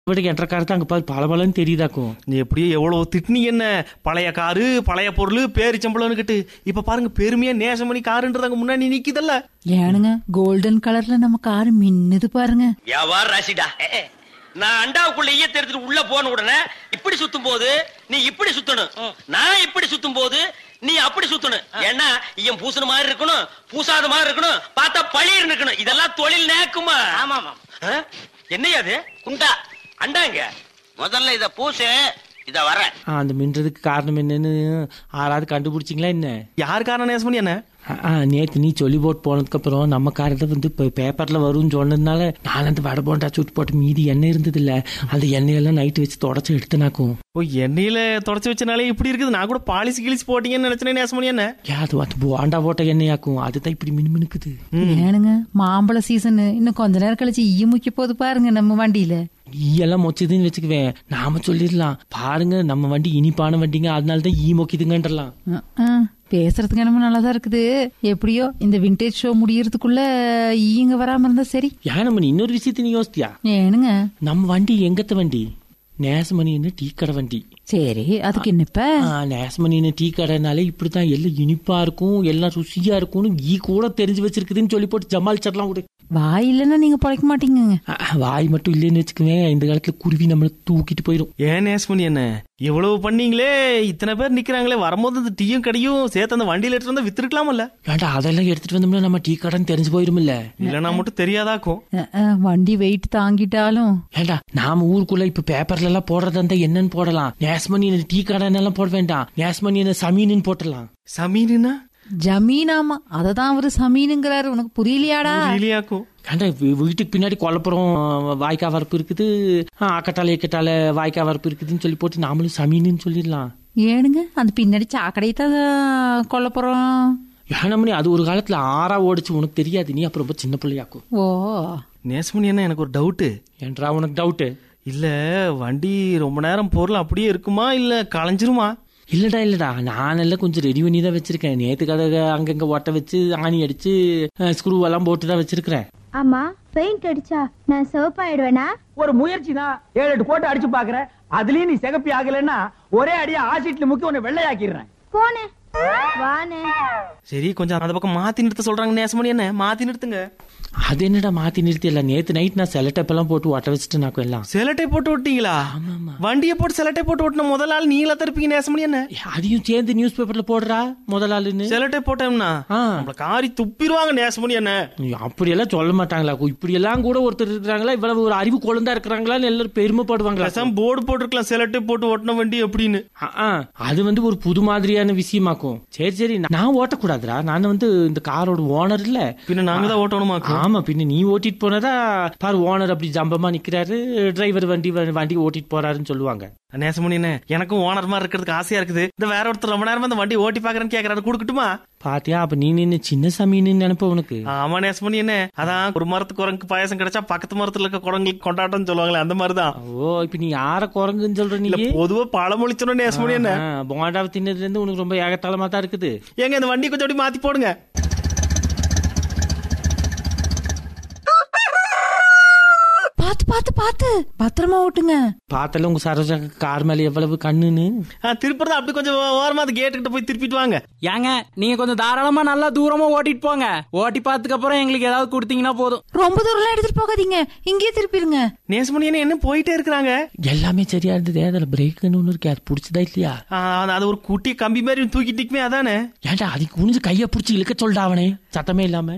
விட என்ற காரத்தை அங்க பாரு பளபளன்னு தெரியுதாக்கும் நீ எப்படியோ எவ்வளவு திட்டினீங்க என்ன பழைய காரு பழைய பொருள் பேரிச்சம்பளம்னுக்கிட்டு இப்ப பாருங்க பெருமையா நேசமணி காருன்றது அங்க முன்னாடி நிக்குதல்ல ஏனுங்க கோல்டன் கலர்ல நம்ம காரு மின்னுது பாருங்க வியாபார ராசிடா நான் அண்டாவுக்குள்ள ஈயத்தை எடுத்துட்டு உள்ள போன உடனே இப்படி சுத்தும் போது நீ இப்படி சுத்தணும் நான் இப்படி சுத்தும் போது நீ அப்படி சுத்தணும் ஏன்னா ஈயம் பூசுன மாதிரி இருக்கணும் பூசாத மாதிரி இருக்கணும் பார்த்தா பழிர் இருக்கணும் இதெல்லாம் தொழில் நேக்குமா ஆமா ஆமா என்னையா அது குண்டா அண்டாங்க முதல்ல இத பூசு இத வரேன் ஆ, அந்த மின்றதுக்கு காரணம் என்னன்னு ஆறாவது கண்டுபிடிச்சிங்களா என்ன யார் காரணம் நேசமணி என்ன ஆ, ஆ, நேத்து நீ சொல்லி போட்டு போனதுக்கு அப்புறம் நம்ம காரத்தை வந்து இப்ப பேப்பர்ல வரும்னு சொன்னதுனால நான் அந்த வடை போண்டா சுட்டு போட்டு மீதி எண்ணெய் இருந்தது இல்ல அந்த எண்ணெயெல்லாம் நைட்டு வச்சு தொடச்சு எடுத்துனாக்கும் ஓ எண்ணெயில தொடச்சு வச்சனாலே இப்படி இருக்குது நான் கூட பாலிசி கிழிச்சு போட்டீங்கன்னு நினைச்சேன் நேசமணி என்ன ஏன் அது அது போண்டா போட்ட எண்ணெயாக்கும் அதுதான் இப்படி மினுமினுக்குது ஏனுங்க மாம்பழ சீசன் இன்னும் கொஞ்ச நேரம் கழிச்சு ஈ முக்கிய போது பாருங்க நம்ம வண்டியில ஈ எல்லாம் மொச்சதுன்னு வச்சுக்குவேன் நாம சொல்லிடலாம் பாருங்க நம்ம வண்டி இனிப்பான வண்டிங்க அதனால தான் ஈ மொக்கிதுங்கன்றலாம் அஹ், அஹ். பேசுறதுக்கு என்னமோ நல்லாதான் இருக்குது எப்படியோ இந்த விண்டேஜ் ஷோ முடியறதுக்குள்ள ஈங்க வராம இருந்தா சரி ஏன் நம்ம இன்னொரு விஷயத்த நீ யோசித்தியா ஏனுங்க நம்ம வண்டி எங்கத்த வண்டி நேசமணின்னு டீ கடை வண்டி சரி அதுக்கு என்ன இப்ப ஆ, நேசமணின்னு டீ கடைனாலே இப்படித்தான் எல்லாம் இனிப்பா இருக்கும் எல்லாம் ருசியா இருக்கும்னு ஈ கூட தெரிஞ்சு வச்சிருக்குதுன்னு சொல்லி போட்டு ஜமாளிச்சிடலாம் கூட வாய் இல்லைன்னா நீங்க பழைக்க மாட்டீங்கங்க ஆ, வாய் மட்டும் இல்லைன்னு வச்சுக்குவேன் இந்த காலத்துல குருவி நம்மள தூக்கிட்டு போயிடும் ஏன் நேசமணி என்ன இவ்வளவு பண்ணீங்களே இத்தனை பேர் நிக்கிறாங்களே வரும்போது அந்த டீயும் கடையும் சேர்த்து அந்த வண்டியில எடுத்து வந்து வித்துருக்கலாமல்ல ஏன்டா அதெல்லாம் எடுத்துட்டு வந்தோம்னா நம்ம டீ கடைன்னு தெரிஞ்சு போயிருமில்ல இல்லைன்னா மட்டும் தெரியாதாக்கும் அஹ், அஹ். வண்டி வெயிட் தாங்கிட்டாலும் ஏண்டா நாம ஊருக்குள்ள இப்ப பேப்பர்ல எல்லாம் போடுறதா இருந்தா என்னன்னு போடலாம் நேஸ்மணி டீ கடைன்னு எல்லாம் போட வேண்டாம் நேஸ்மணி சமீனுன்னு போட்டலாம் சமீனா ஜமீனாமா அததான் அவரு சமீனுங்கிறாரு உனக்கு புரியலையாடா இல்லையாக்கும் ஏண்டா வீ- வீட்டுக்கு பின்னாடி கொல்லப்புறம் வாய்க்கா வரப்பு இருக்குது ஆ, அக்கட்டால இக்கட்டால வாய்க்கா வரப்பு இருக்குதுன்னு சொல்லி போட்டு நாமளும் சமீனுன்னு சொல்லிடலாம் ஏனுங்க அந்த பின்னாடி சாக்கடை தான் கொல்ல போறோம் ஏனமணி அது ஒரு காலத்துல ஆறா ஓடிச்சு உனக்கு தெரியாது நீ அப்புறம் ரொம்ப சின்ன பிள்ளையாக்கும் ஓ நேசமணி என்ன எனக்கு ஒரு டவுட்டு என்றா உனக்கு டவுட்டு இல்ல வண்டி ரொம்ப நேரம் பொருள் அப்படியே இருக்குமா இல்ல களைஞ்சிருமா இல்லடா இல்லடா நான் எல்லாம் கொஞ்சம் ரெடி பண்ணி தான் வச்சிருக்கேன் நேத்து கதை அங்கங்க ஒட்ட வச்சு ஆணி அடிச்சு ஸ்க்ரூ எல்லாம் போட்டு தான் வச்சிருக்கிறேன் ஆமா பெயிண்ட் அடிச்சா நான் சிவப்பாயிடுவேனா ஒரு முயற்சி தான் ஏழு எட்டு கோட்டை அடிச்சு பாக்குறேன் அதுலயும் நீ சிகப்பி ஆகலைன்னா ஒரே அடியா ஆசிட்ல முக்கி உன்னை வெள்ளையாக்கிடுறேன் போனே வானே சரி கொஞ்சம் அந்த பக்கம் மாத்தி நிறுத்த சொல்றாங்க நேசமணி என்ன மாத்தி நிறுத்துங்க அது என்னடா மாத்தி நிறுத்தி இல்ல நேத்து நைட் நான் செலட்டப் எல்லாம் போட்டு ஒட்ட வச்சுட்டு நாக்கும் எல்லாம் செலட்டை போட்டு ஓட்டீங்களா வண்டியை போட்டு செலட்டை போட்டு ஓட்டின முதல் ஆள் நீங்களா தருப்பீங்க நேசமணி என்ன அதையும் சேர்ந்து நியூஸ் பேப்பர்ல போடுறா முதல் ஆளுன்னு செலட்டை போட்டோம்னா ஆ. நம்மள காரி துப்பிடுவாங்க நேசமணி என்ன அப்படி எல்லாம் சொல்ல மாட்டாங்களா இப்படி எல்லாம் கூட ஒருத்தர் இருக்கிறாங்களா இவ்வளவு ஒரு அறிவு குழந்தா இருக்கிறாங்களான்னு எல்லாரும் பெருமைப்படுவாங்களா பேசாம போர்டு போட்டிருக்கலாம் செலட்டை போட்டு ஓட்டின வண்டி அப்படின்னு ஆ, ஆ, அது வந்து ஒரு புது மாதிரியான விஷயமாக்கும் சரி சரி நான் ஓட்டக்கூடாதுடா நான் வந்து இந்த காரோட ஓனர் இல்ல பின்ன நாங்க தான் ஓட்டணுமாக்கும் ஆமா பின்ன நீ ஓட்டிட்டு போனதா பாரு ஓனர் அப்படி ஜம்பமா நிக்கிறாரு டிரைவர் வண்டி வண்டி ஓட்டிட்டு போறாருன்னு சொல்லுவாங்க நேசமணி என்ன எனக்கும் ஓனர் மாதிரி இருக்கிறதுக்கு ஆசையா இருக்குது இந்த வேற ஒருத்தர் ரொம்ப நேரமா இந்த வண்டி ஓட்டி பாக்குறேன்னு கேக்குறாரு கொடுக்கட்டுமா பாத்தியா அப்ப நீ நின்னு சின்ன சாமின்னு நினைப்ப உனக்கு ஆமா நேசமணி என்ன அதான் ஒரு மரத்துக்கு குரங்கு பாயசம் கிடைச்சா பக்கத்து மரத்துல இருக்க குரங்களுக்கு கொண்டாட்டம் சொல்லுவாங்களே அந்த மாதிரிதான் ஓ இப்ப நீ யார குரங்குன்னு சொல்ற நீ இல்ல பொதுவா பழமொழி சொன்ன நேசமணி என்ன போண்டாவை தின்னதுல இருந்து உனக்கு ரொம்ப ஏகத்தாளமா தான் இருக்குது ஏங்க இந்த வண்டி கொஞ்சம் அப்படி மாத்தி போடுங்க பாத்து பாத்து பாத்து பத்திரமா ஓட்டுங்க பார்த்தல உங்க சரோஜா கார் மேல எவ்வளவு கண்ணுன்னு ஆ, திருப்பறதா அப்படி கொஞ்சம் ஓரமா அந்த கேட்டு கிட்ட போய் திருப்பிட்டு வாங்க ஏங்க நீங்க கொஞ்சம் தாராளமா நல்லா தூரமா ஓட்டிட்டு போங்க ஓட்டி பார்த்ததுக்கு அப்புறம் எங்களுக்கு ஏதாவது கொடுத்தீங்கன்னா போதும் ரொம்ப தூரம்லாம் எடுத்துட்டு போகாதீங்க இங்கேயே திருப்பிருங்க நேசமணி என்ன என்ன போயிட்டே இருக்கிறாங்க எல்லாமே சரியா இருந்தது அதுல பிரேக்னு ஒண்ணு இருக்கு அது பிடிச்சதா இல்லையா ஆ, அது- அது ஒரு குட்டி கம்பி மாதிரி தூக்கிட்டுக்குமே அதானே ஏன்டா அதுக்கு குனிஞ்சு கைய புடிச்சு இழுக்க சொல்லிட்டா அவனே சத்தமே இல்லாம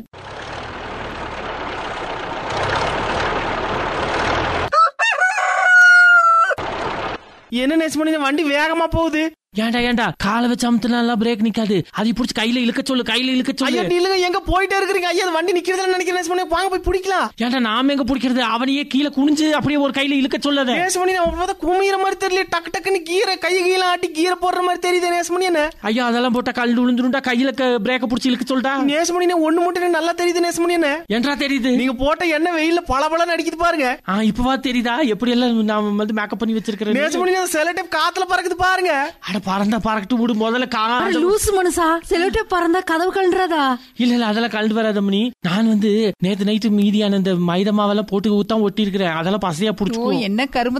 என்ன நேசமணி இந்த வண்டி வேகமா போகுது ஏன்டா ஏன்டா காலை வச்சு அமுத்துனா பிரேக் நிக்காது அதை புடிச்சு கையில இழுக்க சொல்லு கையில இழுக்க ஐயா சொல்லு நில்லுங்க எங்க போயிட்டே இருக்கிறீங்க ஐயா அந்த வண்டி நிக்கிறதுல நினைக்கிறேன் நேசமணி வாங்க போய் பிடிக்கலாம் ஏன்டா நாம எங்க பிடிக்கிறது அவனையே கீழே குனிஞ்சு அப்படியே ஒரு கையில இழுக்க சொல்லாத நேசமணி நம்ம பார்த்தா குமியிற மாதிரி தெரியல டக்கு டக்குன்னு கீரை கை கீழ ஆட்டி கீரை போடுற மாதிரி தெரியுது நேசமணி என்ன ஐயா அதெல்லாம் போட்டா கல் விழுந்துருண்டா கையில பிரேக்க புடிச்சு இழுக்க சொல்லிட்டா நேசமணி என்ன ஒண்ணு மட்டும் எனக்கு நல்லா தெரியுது நேசமணி என்ன என்றா தெரியுது நீங்க போட்ட எண்ணெய் வெயில்ல பல பல அடிக்குது பாருங்க ஆ இப்பவா தெரியுதா எப்படி எல்லாம் நான் வந்து மேக்கப் பண்ணி வச்சிருக்கிறேன் நேசமணி அந்த செல டைப் காத்துல பறக்குது பாருங்க அட பறந்தா பறக்கட்டு விடு முதல்ல கா அட, லூசு மனுஷா செலோட்டே பறந்தா கதவு கழுறதா இல்ல இல்ல அதெல்லாம் கலந்து வராத மணி நான் வந்து நேத்து நைட்டு மீதியான இந்த மைதா மாவெல்லாம் போட்டு ஊத்தான் ஒட்டி இருக்கிறேன் அதெல்லாம் பசையா ஓ புடிச்சுக்கோ என்ன கரும